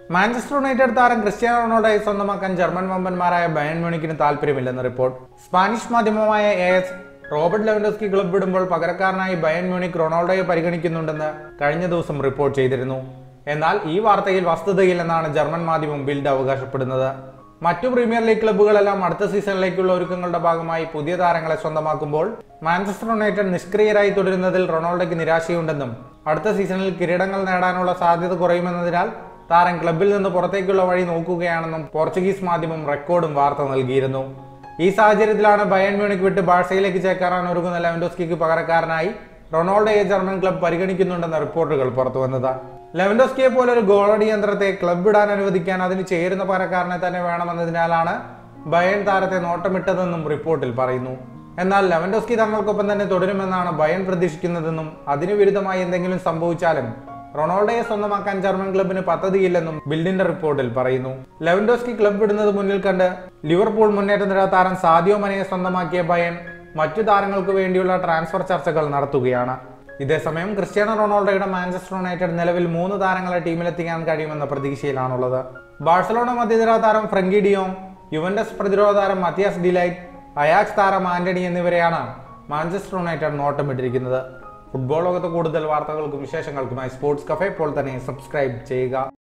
Manchester United താരം Cristiano റൊണാൾഡോയെ സ്വന്തമാക്കാൻ ജർമ്മൻ വമ്പന്മാരായ ബയൺ മ്യൂണിക്കിന് താല്പര്യമില്ലെന്ന് റിപ്പോർട്ട് സ്പാനിഷ് മാധ്യമമായ A S Robert Lewandowski club വിടുമ്പോൾ പകരക്കാരനായി ബയൺ മ്യൂണിക് റൊണാൾഡോയെ പരിഗണിക്കുന്നുണ്ടെന്ന് കഴിഞ്ഞ ദിവസം റിപ്പോർട്ട് ചെയ്തിരുന്നു എന്നാൽ ഈ വാർത്തയിൽ വസ്തുതയില്ലെന്നാണ് ജർമ്മൻ മാധ്യമം ബിൽഡ് അവകാശപ്പെടുന്നത് മറ്റു പ്രീമിയർ ലീഗ് ക്ലബ്ബുകളെല്ലാം അടുത്ത സീസണിലേക്കുള്ള ഒരുക്കങ്ങളുടെ ഭാഗമായി പുതിയ താരങ്ങളെ സ്വന്തമാക്കുമ്പോൾ മാഞ്ചസ്റ്റർ യുണൈറ്റഡ് നിഷ്ക്രിയരായി തുടരുന്നതിൽ റൊണാൾഡോയ്ക്ക് നിരാശയുണ്ടെന്നും അടുത്ത സീസണിൽ കിരീടങ്ങൾ നേടാനുള്ള സാധ്യത കുറയുമെന്നതിനാൽ താരം ക്ലബിൽ നിന്ന് പുറത്തേക്കുള്ള വഴി നോക്കുകയാണെന്നും പോർച്ചുഗീസ് മാധ്യമം റെക്കോർഡും വാർത്ത നൽകിയിരുന്നു ഈ സാഹചര്യത്തിലാണ് ബയൺ മ്യൂണിക് വിട്ട് ബാഴ്സയിലേക്ക് ചേക്കാറാൻ ഒരുങ്ങുന്ന ലെവൻഡോസ്കിക്ക് പകരക്കാരനായി റൊണാൾഡോയെ ജർമ്മൻ ക്ലബ് പരിഗണിക്കുന്നുണ്ടെന്ന റിപ്പോർട്ടുകൾ പുറത്തുവന്നത് ലെവൻഡോസ്കിയെ പോലെ ഒരു ഗോളടി യന്ത്രത്തെ ക്ലബ് വിടാൻ അനുവദിക്കാൻ അതിന് ചേരുന്ന പകരക്കാരനെ തന്നെ വേണമെന്നതിനാലാണ് ബയൺ താരത്തെ നോട്ടമിട്ടതെന്നും റിപ്പോർട്ടിൽ പറയുന്നു എന്നാൽ ലെവൻഡോസ്കി തങ്ങൾക്കൊപ്പം തന്നെ തുടരുമെന്നാണ് ബയൺ പ്രതീക്ഷിക്കുന്നതെന്നും അതിനു വിരുദ്ധമായി എന്തെങ്കിലും സംഭവിച്ചാലും റൊണാൾഡോയെ സ്വന്തമാക്കാൻ ജർമ്മൻ ക്ലബിന് പദ്ധതിയില്ലെന്നും ബിൽഡിന്റെ റിപ്പോർട്ടിൽ പറയുന്നു ലെവൻഡോസ്കി ക്ലബ് വിടുന്നത് മുന്നിൽ കണ്ട് ലിവർപൂൾ മുന്നേറ്റ നിര താരം സാദിയോ മനയെ സ്വന്തമാക്കിയ ബയൺ മറ്റു താരങ്ങൾക്ക് വേണ്ടിയുള്ള ട്രാൻസ്ഫർ ചർച്ചകൾ നടത്തുകയാണ് ഇതേസമയം ക്രിസ്ത്യാനോ റൊണാൾഡോയുടെ മാഞ്ചസ്റ്റർ യുണൈറ്റഡ് നിലവിൽ മൂന്ന് താരങ്ങളെ ടീമിലെത്തിക്കാൻ കഴിയുമെന്ന പ്രതീക്ഷയിലാണുള്ളത് ബാഴ്സലോണ മധ്യനിര താരം ഫ്രങ്കി ഡിയോങ് യുവന്റസ് പ്രതിരോധ താരം മത്തിയാസ് ഡിലൈറ്റ് അയാക്സ് താരം ആന്റണി എന്നിവരെയാണ് മാഞ്ചസ്റ്റർ യുണൈറ്റഡ് നോട്ടമിട്ടിരിക്കുന്നത് ഫുട്ബോൾ ലോകത്ത് കൂടുതൽ വാർത്തകൾക്കും വിശേഷങ്ങൾക്കുമായി സ്പോർട്സ് കഫേ ഇപ്പോൾ തന്നെ സബ്സ്ക്രൈബ് ചെയ്യുക